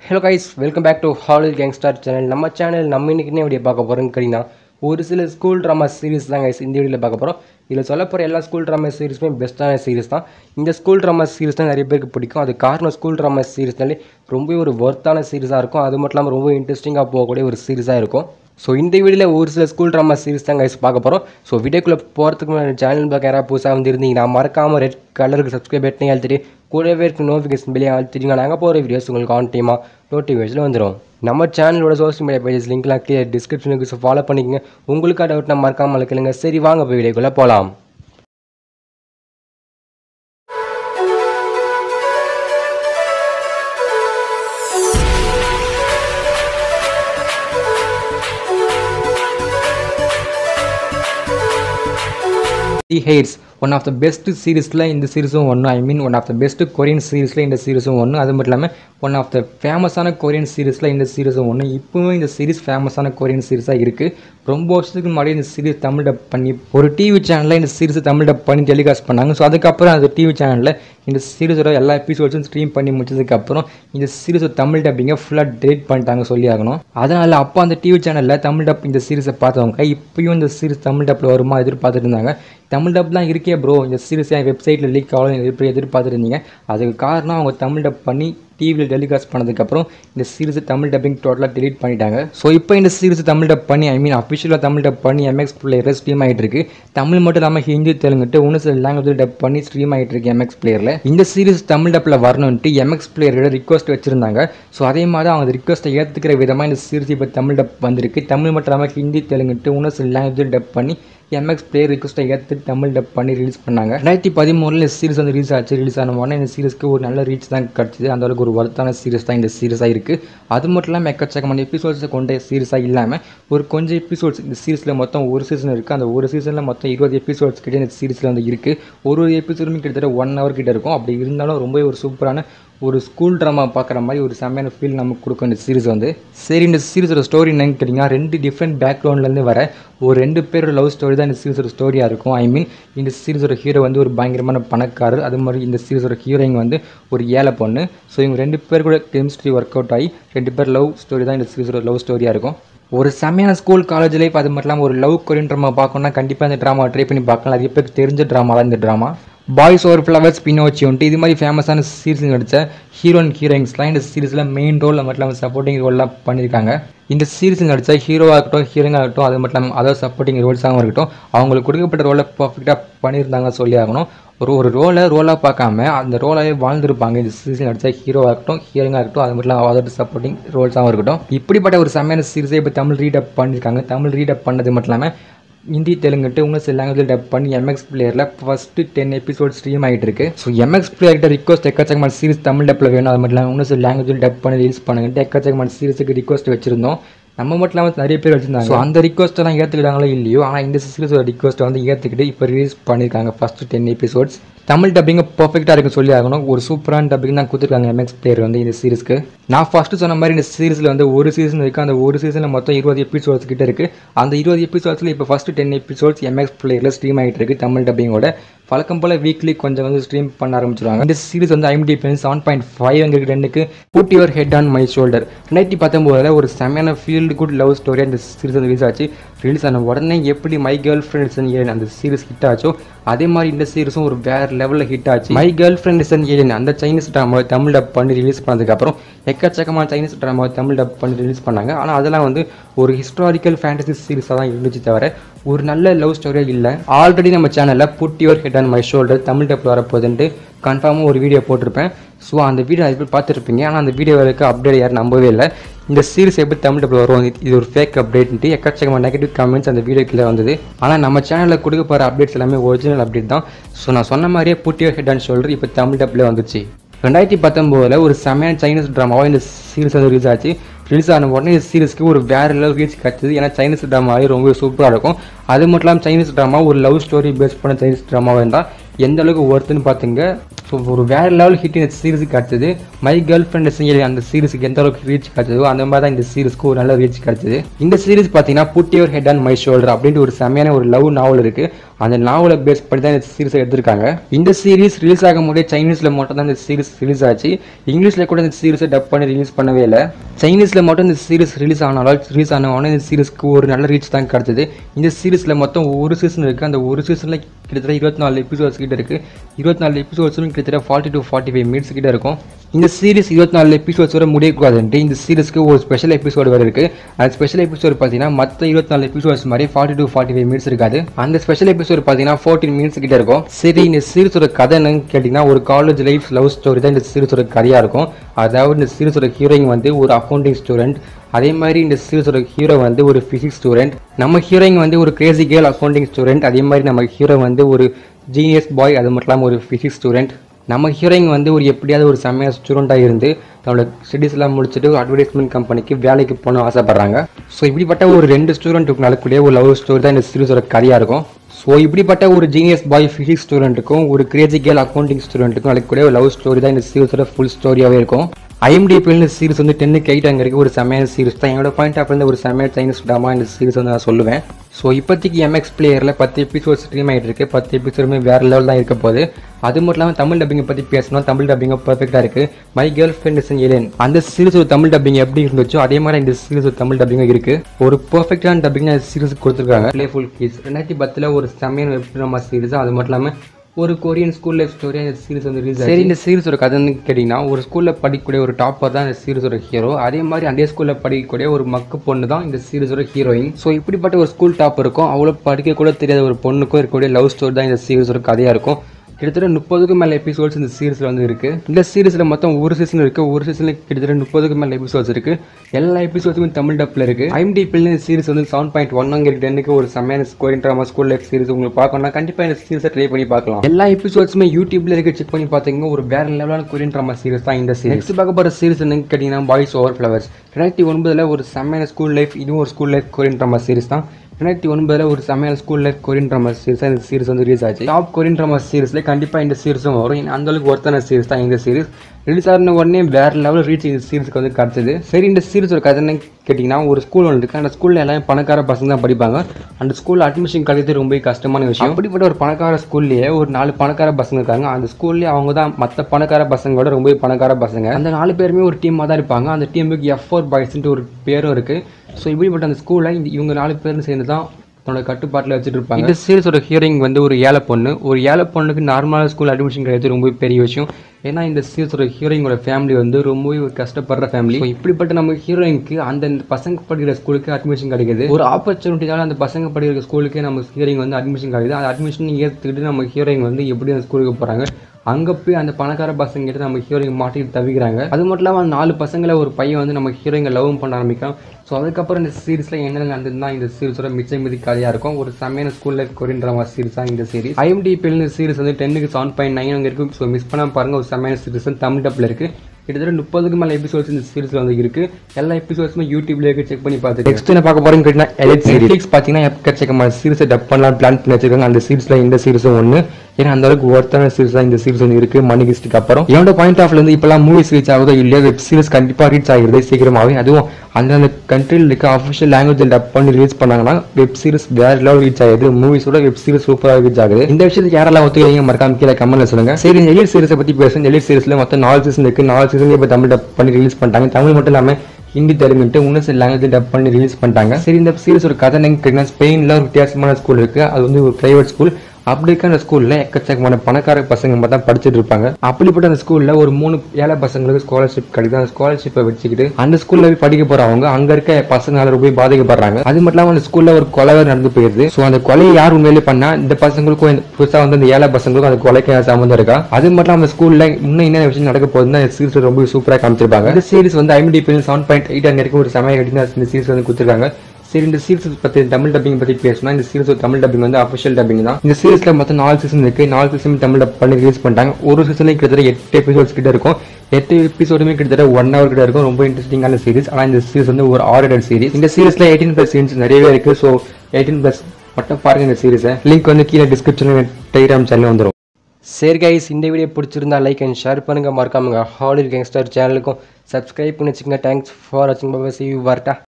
hello guys welcome back to ஹாலில் gangster channel நம்ம channel நம்ம இன்னைக்கு என்ன வீடியோ பார்க்க போகிறோம்னு கேட்டிங்கன்னா ஒரு சில ஸ்கூல் ட்ராமா சீரிஸ் தான் கைஸ் இந்த வீடியோவில் பார்க்க போகிறோம் இதில் சொல்ல போகிற எல்லா ஸ்கூல் ட்ராமா சீரிஸுமே பெஸ்ட்டான சீரிஸ் தான் இந்த ஸ்கூல் ட்ராமா சீரிஸ் தான் நிறைய பேருக்கு பிடிக்கும் அது காரணம் ஸ்கூல் ட்ராமா சீரிஸ்னாலே ரொம்பவே ஒரு ஒர்த்தான சீரிஸாக இருக்கும் அது மட்டும் இல்லாமல் ரொம்ப இன்ட்ரெஸ்டிங்காக போகக்கூடிய ஒரு சீரிஸாக இருக்கும் ஸோ இந்த வீடியோவில் ஒரு சில ஸ்கூல் ட்ராமா சீரிஸ் தான் கைஸ் பார்க்க போகிறோம் ஸோ வீடியோக்குள்ளே போகிறதுக்கு முன்னாடி சேனல் பார்க்க யாராவது புதுசாக வந்துருந்தீங்கன்னா மறக்காமல் ரெட் கலருக்கு சப்ஸ்கிரைப் பட்டனே அழுத்திட்டு கூடவே இருக்க நோட்டிஃபிகேஷன் பிள்ளையை அழுத்திட்டீங்க நாங்கள் போகிற வீடியோஸ் உங்களுக்கு ஆன் டைமாக நோட்டிஃபிகேஷன் வந்துடும் நம்ம சேனலோட சோஷியல் மீடியா பேஜஸ் லிங்க்லாம் கீழே டிஸ்கிரிப்ஷனுக்கு ஸோ ஃபாலோ பண்ணிக்கங்க உங்களுக்காக டவுட்னா மறக்காமல் கேளுங்க சரி வாங்க போய் வீடியோக்குள்ளே போகலாம் the heirs one of the best சீரிஸில் இந்த சீரிஸும் ஒன்று I mean one of the best Korean சீரிஸில் இந்த சீரிஸும் ஒன்று அது மட்டும் இல்லாமல் ஒன் ஆஃப் த ஃபேமஸான கொரியன் சீரிஸில் இந்த சீரிஸும் ஒன்று இப்போவும் இந்த சீரிஸ் ஃபேமஸான கொரியன் சீரிஸாக இருக்குது ரொம்ப வருஷத்துக்கு முன்னாடி இந்த சீரிஸ் தமிழ் டப் பண்ணி ஒரு டிவி சேனலில் இந்த சீரிஸ் தமிழ் டப் பண்ணி டெலிகாஸ்ட் பண்ணாங்க ஸோ அதுக்கப்புறம் அந்த டிவி சேனலில் இந்த சீரிஸோட எல்லா எபிசோட்ஸும் ஸ்ட்ரீம் பண்ணி முடிச்சதுக்கப்புறம் இந்த சீரிஸோட தமிழ் டப்பிங்கை ஃபுல்லாக டெலிட் பண்ணிட்டாங்க சொல்லி ஆகணும் அதனால் அப்போ அந்த டிவி சேனலில் தமிழ் டப் இந்த சீரிஸை பார்த்தவங்க இப்பயும் இந்த சீரிஸ் தமிழ் டப்பில் வருமா எதிர்பார்த்துட்டு இருந்தாங்க தமிழ் டப்லாம் இருக்கே ப்ரோ இந்த சீரிஸ் என் வெப்சைட்டில் லீக் ஆகலாம் எப்படி எதிர்பார்த்துட்டு இருந்தீங்க அதுக்கு காரணம் அவங்க தமிழ் டப் பண்ணி டிவியில் டெலிகாஸ்ட் பண்ணதுக்கப்புறம் இந்த சீரிஸ் தமிழ் டப்பிங் டோட்டலாக டெலிட் பண்ணிட்டாங்க ஸோ இப்போ இந்த சீரிஸ் தமிழ் டப் பண்ணி ஐ மீன் அஃபிஷியலாக தமிழ் டப் பண்ணி எம்எக்ஸ் பிளேயரில் ஸ்ட்ரீம் ஆகிட்டு இருக்கு தமிழ் மட்டும் இல்லாமல் ஹிந்தி தெலுங்குட்டு இன்னும் சில லாங்குவேஜ் டப் பண்ணி ஸ்ட்ரீம் ஆகிட்டு இருக்கு எம்எக்ஸ் பிளேயரில் இந்த சீரிஸ் தமிழ் டப்பில் வரணும்ட்டு எம்எக்ஸ் பிளேயரோட ரிக்வஸ்ட் வச்சிருந்தாங்க ஸோ அதே மாதிரி அவங்க ரிக்வஸ்ட்டை ஏற்றுக்கிற விதமாக இந்த சீரிஸ் இப்போ தமிழ் டப் வந்திருக்கு தமிழ் மட்டும் இல்லாமல் ஹிந்தி தெலுங்குட்டு இன்னும் சில லாங்குவேஜ் டப் பண்ணி எம்எக்ஸ் பிளேயர் ரிக்வஸ்ட்டை ஏற்று தமிழ் டப் பண்ணி ரிலீஸ் பண்ணாங்க ரெண்டாயிரத்தி பதிமூணில் இந்த சீரிஸ் வந்து ரிலீஸ் ஆச்சு ரிலீஸ் ஆன உடனே இந்த சீரிஸ்க்கு ஒரு நல்ல ரீச் தான் கிடச்சிது அந்த அளவுக்கு ஒரு ஒர்த்தான சீரிஸ் தான் இந்த சீரிஸாக இருக்குது அது மட்டும் இல்லாமல் எக்கச்சக்கமான எபிசோட்ஸை கொண்ட சீரிஸாக இல்லாமல் ஒரு கொஞ்சம் எபிசோட்ஸ் இந்த சீரிஸில் மொத்தம் ஒரு சீசன் இருக்குது அந்த ஒரு சீசனில் மொத்தம் இருபது எபிசோட்ஸ் கிட்டே இந்த சீரிஸில் வந்து இருக்குது ஒரு ஒரு எபிசோடுமே கிட்டத்தட்ட ஒன் ஹவர் கிட்ட இருக்கும் அப்படி இருந்தாலும் ரொம்ப ஒரு சூப்பரான ஒரு ஸ்கூல் ட்ராமா பார்க்குற மாதிரி ஒரு செம்மையான ஃபீல் நமக்கு கொடுக்கும் இந்த சீரிஸ் வந்து சரி இந்த சீரிஸோட ஸ்டோரி என்னன்னு கேட்டிங்கன்னா ரெண்டு டிஃப்ரெண்ட் பேக்ரவுண்ட்லேருந்து வர ஒரு ரெண்டு பேரோட லவ் ஸ்டோரி தான் இந்த சீரிஸோட ஸ்டோரியாக இருக்கும் ஐ மீன் இந்த சீரிஸோட ஹீரோ வந்து ஒரு பயங்கரமான பணக்காரர் அது மாதிரி இந்த சீரிஸோட ஹீரோயின் வந்து ஒரு ஏழை பொண்ணு ஸோ இவங்க ரெண்டு பேர் கூட கெமிஸ்ட்ரி ஒர்க் அவுட் ஆகி ரெண்டு பேர் லவ் ஸ்டோரி தான் இந்த சீரிஸோட லவ் ஸ்டோரியாக இருக்கும் ஒரு செம்மையான ஸ்கூல் காலேஜ் லைஃப் அது மட்டும் இல்லாமல் ஒரு லவ் கொரியன் ட்ராமா பார்க்கணும்னா கண்டிப்பாக இந்த ட்ராமா ட்ரை பண்ணி பார்க்கலாம் நிறைய பேருக்கு தெரிஞ்ச ட்ராமா தான் இந்த drama boys over flowers Pinocchio வந்துட்டு இது மாதிரி ஃபேமஸான சீரிஸ் நடித்த ஹீரோயின் ஹீரோயின்ஸ்லாம் இந்த சீரிஸில் மெயின் ரோல் மட்டும் இல்லாமல் சப்போர்ட்டிங் ரோல்லாம் பண்ணியிருக்காங்க இந்த சீரிஸில் நடித்த ஹீரோவாக இருக்கட்டும் ஹீரோயினாக இருக்கட்டும் அது மட்டும் இல்லாமல் அதாவது சப்போர்ட்டிங் ரோல்ஸாகவும் இருக்கட்டும் அவங்களுக்கு கொடுக்கப்பட்ட ரோலை பர்ஃபெக்டாக பண்ணியிருந்தாங்க சொல்லி ஆகணும் ஒரு ஒரு ரோலை ரோலாக பார்க்காம அந்த ரோலாகவே வாழ்ந்துருப்பாங்க இந்த சீரிஸில் நடித்த ஹீரோவாக இருக்கட்டும் ஹீரோயினாக இருக்கட்டும் அது மட்டும் இல்லாமல் அதோட சப்போர்ட்டிங் ரோல்ஸாகவும் இருக்கட்டும் இப்படிப்பட்ட ஒரு செம்மையான சீரிஸை இப்போ தமிழ் ரீடப் பண்ணியிருக்காங்க தமிழ் ரீடப் பண்ணது மட்டும் இல்லாமல் ஹிந்தி தெலுங்குட்டு இன்னும் சில லாங்குவேஜ் டப் பண்ணி எம்எக்ஸ் பிளேயரில் ஃபஸ்ட்டு டென் எபிசோட் ஸ்ட்ரீம் ஆகிட்டு இருக்கு ஸோ எம்எக்ஸ் பிளேயர்கிட்ட ரிக்வஸ்ட் எக்கச்சக்கமான சீரிஸ் தமிழ் டப்பில் வேணும் அது மட்டும் இல்லாமல் இன்னும் சில லாங்குவேஜ் டப் பண்ணி ரிலீஸ் பண்ணுங்கட்டு எக்கச்சக்கமான சீரிஸுக்கு ரிக்வஸ்ட் வச்சிருந்தோம் நம்ம மட்டும் இல்லாமல் நிறைய பேர் வச்சிருந்தாங்க ஸோ அந்த ரிக்வஸ்ட்டெல்லாம் ஏற்றுக்கிட்டாங்களோ இல்லையோ ஆனால் இந்த சீரிஸோட ரிக்வஸ்ட்டை வந்து ஏற்றுக்கிட்டு இப்போ ரிலீஸ் பண்ணியிருக்காங்க ஃபஸ்ட்டு டென் எபிசோட்ஸ் தமிழ் டப்பிங்கை பர்ஃபெக்டாக இருக்கும் சொல்லி ஆகணும் ஒரு சூப்பரான டப்பிங் தான் கொடுத்துருக்காங்க எம்எக்ஸ் பிளேயர் வந்து இந்த சீரிஸ்க்கு நான் ஃபஸ்ட்டு சொன்ன மாதிரி இந்த சீரிஸில் வந்து ஒரு சீசன் இருக்குது அந்த ஒரு சீசனில் மொத்தம் இருபது எபிசோட்ஸ் கிட்ட இருக்குது அந்த இருபது எபிசோட்ஸில் இப்போ ஃபஸ்ட்டு டென் எபிசோட்ஸ் எம்எக்ஸ் பிளேயரில் ஸ்ட்ரீம் ஆகிட்டு இருக்கு தமிழ் டப்பிங்கோட வழக்கம் போல் வீக்லி கொஞ்சம் வந்து ஸ்ட்ரீம் பண்ண ஆரம்பிச்சிருவாங்க இந்த சீரிஸ் வந்து IMDb seven point five அங்கே ரெண்டுக்கு put your head on my shoulder ரெண்டாயிரத்தி பத்தொம்போதில் ஒரு செமையான ஃபீல்டு குட் லவ் ஸ்டோரியாக இந்த சீரிஸ் வந்து ரிலீஸ் ஆச்சு ரிலீஸ் ஆன உடனே எப்படி மை கேர்ள் ஃப்ரெண்ட்ஸ் ஏன் அந்த சீரிஸ் ஹிட் ஆச்சோ அதே மாதிரி இந்த சீரிஸும் ஒரு வேறு லெவலில் ஹிட் ஆச்சு மை கேர்ள் ஃப்ரெண்ட் இஸ் ஏன் அந்த சைனீஸ் ட்ராமா தமிழ் டப் பண்ணி ரிலீஸ் பண்ணதுக்கப்புறம் எக்கச்சக்கமான சைனீஸ் ட்ராமா தமிழ் டப் பண்ணி ரிலீஸ் பண்ணாங்க ஆனால் அதெல்லாம் வந்து ஒரு ஹிஸ்டாரிக்கல் ஃபேண்டசி சீரிஸாக தான் இருந்துச்சு தவிர ஒரு நல்ல லவ் ஸ்டோரியாக இல்லை ஆல்ரெடி நம்ம சேனலில் put your head on my shoulder Tamil டப்பில் வரப்போகுதுன்ட்டு கன்ஃபார்மாக ஒரு வீடியோ போட்டிருப்பேன் ஸோ அந்த வீடியோ அது போய் பார்த்துருப்பீங்க ஆனால் அந்த வீடியோ வரைக்கும் அப்டேட் யாரும் நம்பவே இல்லை இந்த சீரிஸ் எப்படி தமிழ் டப்பில் வரும் இது ஒரு ஃபேக் அப்டேட்ன்ட்டு எக்கச்சக்கமான நெகட்டிவ் கமெண்ட்ஸ் அந்த வீடியோ கீழே வந்தது ஆனால் நம்ம சேனலில் கொடுக்க போகிற அப்டேட்ஸ் எல்லாமே ஒரிஜினல் அப்டேட் தான் ஸோ நான் சொன்ன மாதிரியே put your head on shoulder இப்போ தமிழ் டப்பில் வந்துச்சு ரெண்டாயிரத்தி பத்தொம்போதில் ஒரு செமையான சைனீஸ் ட்ராமாவாக இந்த சீரிஸ் வந்து ரிலீஸ் ஆச்சு ரிலீஸ் ஆன உடனே இந்த சீரிஸ்க்கு ஒரு வேறு லெவல் ரீச் கிடச்சிது ஏன்னா சைனீஸ் ட்ராமாவே ரொம்ப சூப்பராக இருக்கும் அது மட்டும் இல்லாமல் சைனீஸ் ட்ராமா ஒரு லவ் ஸ்டோரி பேஸ் பண்ண சைனீஸ் ட்ராமாவாக இருந்தால் எந்த அளவுக்கு ஒர்த்துன்னு பார்த்துங்க ஸோ ஒரு வேறு லெவல் ஹிட் இந்த சீரிஸுக்கு கிடச்சிது மை கேர்ள் ஃப்ரெண்ட் சிங்கர் அந்த சீரிஸுக்கு எந்த அளவுக்கு ரீச் கிடச்சதோ அந்த மாதிரி தான் இந்த சீரிஸ்க்கு ஒரு நல்ல ரீச் கிடச்சிது இந்த சீரிஸ் பார்த்தீங்கன்னா put your head and my shoulder அப்படின்ட்டு ஒரு செமையான ஒரு லவ் நாவல் இருக்குது அந்த நாவலை பேஸ் பண்ணி தான் இந்த சீரிஸை எடுத்திருக்காங்க இந்த சீரிஸ் ரிலீஸ் ஆகும் போதே சைனீஸில் மட்டும் தான் இந்த சீரிஸ் ரிலீஸ் ஆச்சு இங்கிலீஷில் கூட இந்த சீரிஸை டப் பண்ணி ரிலீஸ் பண்ணவே இல்லை சைனீஸில் மட்டும் இந்த சீரிஸ் ரிலீஸ் ஆனாலும் ரிலீஸ் ஆனவொடனே இந்த சீரிஸ்க்கு ஒரு நல்ல ரீச் தான் கிடச்சிது இந்த சீரிஸில் மொத்தம் ஒரு சீசன் இருக்குது அந்த ஒரு சீசனில் கிட்டத்தட்ட இருபத்தி நாலு எபிசோட்ஸ் கிட்ட இருக்குது இருபத்தி நாலு எபிசோட்ஸும் கிட்டத்தட்ட forty to forty five minutes கிட்ட இருக்கும் இந்த சீரிஸ் இருபத்தி நாலு எபிசோட்ஸ் வரை முடியக்கூடாதுன்ட்டு இந்த சீரிஸ்க்கு ஒரு ஸ்பெஷல் எபிசோடு வரை இருக்குது அந்த ஸ்பெஷல் எபிசோடு பார்த்தீங்கன்னா மற்ற இருபத்தி நாலு எபிசோட்ஸ் மாதிரி forty to forty five minutes இருக்காது அந்த ஸ்பெஷல் எபிசோடு பார்த்தீங்கன்னா ஃபோர்டீன் மினிட்ஸ் கிட்ட இருக்கும் சரி இந்த சீரிஸோட கதை என்னன்னு கேட்டிங்கன்னா ஒரு காலேஜ் லைஃப் லவ் ஸ்டோரி தான் இந்த சீரிஸோட கதையாக இருக்கும் அதாவது இந்த சீரிஸோட ஹீரோயின் வந்து ஒரு அக்கௌண்டிங் ஸ்டூடெண்ட் அதே மாதிரி இந்த சீரிஸோட ஹீரோ வந்து ஒரு ஃபிசிக்ஸ் ஸ்டூடெண்ட் நம்ம ஹீரோயின் வந்து ஒரு கிரேசி கேர்ள் அக்கௌண்டிங் ஸ்டூடெண்ட் அதே மாதிரி நம்ம ஹீரோ வந்து ஒரு ஜீனியஸ் பாய் அது மட்டும் இல்லாமல் ஒரு ஃபிசிக்ஸ் ஸ்டூடெண்ட் நம்ம ஹீரோயின் வந்து ஒரு எப்படியாவது ஒரு செம்மையாக ஸ்டூடெண்ட்டாக இருந்து தன்னோட ஸ்டடீஸ்லாம் முடிச்சுட்டு ஒரு அட்வர்டைஸ்மெண்ட் கம்பெனிக்கு வேலைக்கு போகணும் ஆசைப்பட்றாங்க ஸோ இப்படிப்பட்ட ஒரு ரெண்டு ஸ்டூடெண்ட்டுக்கு நடக்கக்கூடிய ஒரு லவ் ஸ்டோரி தான் இந்த சீரிஸோட கதையாக இருக்கும் ஸோ இப்படிப்பட்ட ஒரு ஜீனியஸ் பாய் ஃபிசிக்ஸ் ஸ்டூடெண்ட்டுக்கும் ஒரு கிரேசி கேர்ள் அக்கௌண்டிங் ஸ்டூடெண்ட்டுக்கும் நடக்கக்கூடிய ஒரு லவ் ஸ்டோரி தான் இந்த சீரிஸோட ஃபுல் ஸ்டோரியாகவே இருக்கும் ஐஎம்டிபியில் சீரிஸ் வந்து டென்னுக்கு எயிட் அங்கே இருக்க ஒரு செம்மையான சீரிஸ் தான் என்னோட பாயிண்ட் ஆஃப் ஒரு செம்மையான சைனீஸ் ட்ராமா இந்த சீரிஸ் வந்து நான் சொல்லுவேன் ஸோ இப்போதைக்கு எம்எக்ஸ் பிளேயரில் பத்து எபிசோட் ஸ்ட்ரீம் ஆகிட்டு இருக்கு பத்து எபிசோடுமே வேறு லெவல் தான் இருக்க போகுது அது மட்டும் இல்லாமல் தமிழ் டப்பிங்கை பற்றி பேசணும் தமிழ் டப்பிங்கும் பர்ஃபெக்டாக இருக்குது my girlfriend is alien அந்த சீரிஸ் ஒரு தமிழ் டப்பிங் எப்படி இருந்துச்சோ அதே மாதிரி இந்த சீரிஸ் ஒரு தமிழ் டப்பிங்கும் இருக்குது ஒரு பர்ஃபெக்டான டப்பிங் அந்த சீரிஸ் கொடுத்துருக்காங்க பிளேஃபுல் கீஸ் ரெண்டாயிரத்தி பத்தில் ஒரு செம்மையான வெப் ட்ராமா சீரிஸ் அது மட்டும் இல்லாமல் ஒரு கொரியன் ஸ்கூல் லைஃப் ஸ்டோரி அந்த சீரிஸ் வந்து ரிலீஸ் சரி இந்த சீரிஸோட கதைன்னு கேட்டிங்கன்னா ஒரு ஸ்கூலில் படிக்கக்கூடிய ஒரு டாப்பர் தான் இந்த சீரிஸோட ஹீரோ அதே மாதிரி அதே ஸ்கூலில் படிக்கக்கூடிய ஒரு மக்கு பொண்ணு தான் இந்த சீரிஸோட ஹீரோயின் ஸோ இப்படிப்பட்ட ஒரு ஸ்கூல் டாப் இருக்கும் அவ்வளோ படிக்க கூட தெரியாத ஒரு பொண்ணுக்கும் இருக்கக்கூடிய லவ் ஸ்டோரி தான் இந்த சீரிஸோட கதையாக இருக்கும் கிட்டத்தட்ட முப்பதுக்கும் மேலே எபிசோட்ஸ் இந்த சீரிஸில் வந்து இருக்குது இந்த சீரிஸில் மொத்தம் ஒரு சீசன் இருக்குது ஒரு சீசனில் கிட்டத்தட்ட முப்பதுக்கும் மேலே எபிசோட்ஸ் இருக்குது எல்லா எபிசோட்ஸுமே தமிழ் டப்பில் இருக்குது ஐம்டிபியில் இந்த சீரிஸ் வந்து செவன் பாயிண்ட் ஒன் அங்கே டென்னுக்கு ஒரு செம்மையான scoring drama school life series உங்களுக்கு பார்க்கணும்னா கண்டிப்பாக இந்த சீரிஸை ட்ரை பண்ணி பார்க்கலாம் எல்லா எபிசோட்ஸுமே யூடியூப்ல இருக்க செக் பண்ணி பார்த்தீங்கன்னா ஒரு வேற லெவலான கொரியன் ட்ராமா சீரிஸ் தான் இந்த சீரிஸ் நெக்ஸ்ட் பார்க்க போகிற சீரிஸ் என்னன்னு கேட்டிங்கன்னா பாய்ஸ் ஓவர் ஃப்ளவர்ஸ் ரெண்டாயிரத்தி ஒன்பதில் ஒரு செம்மையான ஸ்கூல் லைஃப் இதுவும் ஒரு school life Korean drama series தான் ரெண்டாயிரத்தி ஒன்பதில் ஒரு செம்மையான school life Korean drama series இந்த சீரிஸ் வந்து ரிலீஸ் ஆச்சு டாப் கொரியன் ட்ராமா சீரிஸில் கண்டிப்பாக இந்த சீரிஸும் வரும் இந்த அந்த அளவுக்கு ஒருத்தான சீரிஸ் தான் இந்த சீரிஸ் ரிலீஸ் ஆன உடனே வேற லெவல் ரீச் இந்த சீரிஸ்க்கு வந்து கிடச்சிது சரி இந்த சீரிஸோட கதை என்ன கேட்டிங்கன்னா ஒரு ஸ்கூல் ஒன்று இருக்குது அந்த ஸ்கூலில் எல்லாமே பணக்கார பசங்க தான் படிப்பாங்க அந்த ஸ்கூலில் அட்மிஷன் கிடைக்கிறது ரொம்ப கஷ்டமான விஷயம் அப்படிப்பட்ட ஒரு பணக்கார ஸ்கூல்லேயே ஒரு நாலு பணக்கார பசங்க இருக்காங்க அந்த ஸ்கூல்லேயே அவங்க தான் மற்ற பணக்கார பசங்களோட ரொம்ப பணக்கார பசங்க அந்த நாலு பேருமே ஒரு டீமாக தான் இருப்பாங்க அந்த டீமுக்கு எஃப் ஃபோர் பாய்ஸ்ன்ட்டு ஒரு பேரும் இருக்குது ஸோ இப்படிப்பட்ட அந்த ஸ்கூலில் இந்த இவங்க நாலு பேரும் சேர்ந்து தான் தன்னோட கட்டுப்பாட்டில் வச்சுட்டு இருப்பாங்க இந்த சீரிஸோட ஹீரோயின் வந்து ஒரு ஏழை பொண்ணு ஒரு ஏழை பொண்ணுக்கு நார்மலான ஸ்கூல் அட்மிஷன் கிடையாது ரொம்ப பெரிய விஷயம் ஏன்னா இந்த சீரிஸோட ஹீரோயினோட ஃபேமிலி வந்து ரொம்பவே ஒரு கஷ்டப்படுற ஃபேமிலி இப்படிப்பட்ட நம்ம ஹீரோயினுக்கு அந்த பசங்க படிக்கிற ஸ்கூலுக்கு அட்மிஷன் கிடைக்குது ஒரு ஆப்பர்ச்சுனிட்டியால அந்த பசங்க படிக்கிற ஸ்கூலுக்கு நம்ம ஹீரோயின் வந்து அட்மிஷன் கிடைக்குது அந்த அட்மிஷன் ஏற்றுக்கிட்டு நம்ம ஹீரோயின் வந்து எப்படி அந்த ஸ்கூலுக்கு போகிறாங்க அங்கே போய் அந்த பணக்கார பசங்க கிட்ட நம்ம ஹீரோயின் மாட்டிட்டு தவிக்கிறாங்க அது மட்டும் இல்லாமல் அந்த நாலு பசங்களை ஒரு பையன் வந்து நம்ம ஹீரோயிங்க லவ் பண்ண ஆரம்பிக்கிறான் ஸோ அதுக்கப்புறம் இந்த சீரிஸில் என்ன நடந்ததுன்னா இந்த சீரிஸோட மிச்சம் மீதி கதையாக இருக்கும் ஒரு செம்மையான school life Korean drama series தான் இந்த சீரிஸ் ஐஎம்டிபியில் இந்த சீரிஸ் வந்து டென்னுக்கு செவன் பாயிண்ட் நைன் அங்கே இருக்கும் ஸோ மிஸ் பண்ணாம பாருங்க ஒரு செம்மையான சீரிஸ் தமிழ் டப்பில் இருக்குது கிட்டத்தட்ட முப்பதுக்கு மேலே எபிசோட்ஸ் இந்த சீரிஸில் வந்து இருக்கு எல்லா எபிசோட்ஸுமே யூடியூப்ல இருக்கு செக் பண்ணி பார்த்து நெக்ஸ்ட் என்ன பார்க்க போறோம்னு கேட்டிங்கன்னா எலிட் சீரிஸ் பார்த்தீங்கன்னா எக்கச்சக்கமான சீரிஸை டப் பண்ணலாம் பிளான் பண்ணி வச்சிருக்காங்க அந்த சீரிஸில் இந்த சீரிஸும் ஒன்று ஏன்னா அந்த அளவுக்கு ஒருத்தான சீரிஸ் தான் இந்த சீரிஸ் வந்து இருக்கு மணி கிஸ்ட்டுக்கு அப்புறம் என்னோட பாயிண்ட் ஆஃப்ல இருந்து இப்பெல்லாம் மூவிஸ் ரீச் ஆகுதோ இல்லையா வெப் சீரிஸ் கண்டிப்பா ரீச் ஆகிருது சீக்கிரமாவே அதுவும் அந்தந்த கண்ட்ரியில் இருக்க அஃபிஷியல் லாங்குவேஜ் டப் பண்ணி ரிலீஸ் பண்ணாங்கன்னா வெப் சீரிஸ் வேற லெவல் ரீச் ஆகுது மூவிஸோட வெப் சீரிஸ் சூப்பராக ரீச் ஆகுது இந்த விஷயத்துக்கு யாரெல்லாம் ஒத்துக்கிறீங்க மறக்காம கீழே கமெண்ட்ல சொல்லுங்க சரி இந்த எலிட் சீரிஸை பத்தி பேசும் எலிட் சீரிஸ்ல மொத்தம் நாலு சீசன் இருக்கு நாலு சீசன் இப்போ தமிழ் டப் பண்ணி ரிலீஸ் பண்ணிட்டாங்க தமிழ் மட்டும் இல்லாம ஹிந்தி தெலுங்குன்ட்டு இன்னும் சில லாங்குவேஜ் டப் பண்ணி ரிலீஸ் பண்ணிட்டாங்க சரி இந்த சீரிஸ் ஒரு கதை என்னன்னு கேட்டீங்கன்னா ஸ்பெயின்ல ஒரு வித்தியாசமான ஸ்கூல் இருக்கு அது வந்து ஒரு பிரைவேட் ஸ்கூல் அப்படி இருக்க அந்த ஸ்கூல்ல எக்கச்சக்கமான பணக்கார பசங்க மட்டும் தான் படிச்சுட்டு இருப்பாங்க அப்படிப்பட்ட அந்த ஸ்கூல்ல ஒரு மூணு ஏழை பசங்களுக்கு ஸ்காலர்ஷிப் கிடைக்குது அந்த ஸ்காலர்ஷிப்பை வச்சுக்கிட்டு அந்த ஸ்கூல்ல போய் படிக்க போறவங்க அங்க இருக்க பசங்களால ரொம்ப பாதிக்கப்படுறாங்க அது மட்டும் இல்லாம அந்த ஸ்கூல்ல ஒரு கொலை வேற நடந்து போயிருது ஸோ அந்த கொலையை யார் உண்மையிலே பண்ணா இந்த பசங்களுக்கும் இந்த புதுசா வந்து அந்த ஏழை பசங்களுக்கும் அந்த கொலைக்கு ஏதாவது சம்மந்தம் இருக்கா அது மட்டும் இல்லாம அந்த ஸ்கூல்ல இன்னும் என்ன விஷயம் நடக்க போகுதுன்னு இந்த சீரிஸ் ரொம்ப சூப்பரா காமிச்சிருப்பாங்க இந்த சீரிஸ் வந்து ஐஎம்டிபி செவன் பாயிண்ட் எயிட் அங்க இருக்க ஒரு சமயம் கட்டி இந்த சீரிஸ் வந்து கொடுத்துருக்காங்க சரி இந்த சீரிஸ் பத்தி தமிழ் டப்பிங் பத்தி பேசணும் இந்த சீரிஸ் தமிழ் டப்பிங் வந்து அஃபிஷியல் டப்பிங் தான் இந்த சீரிஸ்ல மொத்தம் நாலு சீசன் இருக்கு நாலு சீசன் தமிழ் டப் பண்ணி ரிலீஸ் பண்ணிட்டாங்க ஒரு சீசன்ல கிட்டத்தட்ட எட்டு எபிசோட்ஸ் கிட்ட இருக்கும் எட்டு எபிசோடுமே கிட்டத்தட்ட ஒன் ஹவர் கிட்ட இருக்கும் ரொம்ப இன்ட்ரெஸ்டிங்கான சீரிஸ் ஆனா இந்த சீரிஸ் வந்து ஒரு ஆர்டர் சீரிஸ் இந்த சீரிஸ்ல எயிட்டீன் பிளஸ் சீன்ஸ் நிறையவே இருக்கு ஸோ எயிட்டீன் பிளஸ் மட்டும் பாருங்க இந்த சீரிஸை லிங்க் வந்து கீழே டிஸ்கிரிப்ஷன்ல டெலிகிராம் சேனல் வந்துடும் சரி கைஸ் இந்த வீடியோ பிடிச்சிருந்தா லைக் அண்ட் ஷேர் பண்ணுங்க மறக்காமங்க ஹாலிவுட் கேங்ஸ்டர் சேனலுக்கும் சப்ஸ்கிரைப் பண்ணி வச்சுக்கோங்க தேங்க்ஸ் ஃபார் வாட்சிங் பாபா சி யூ வரட்டா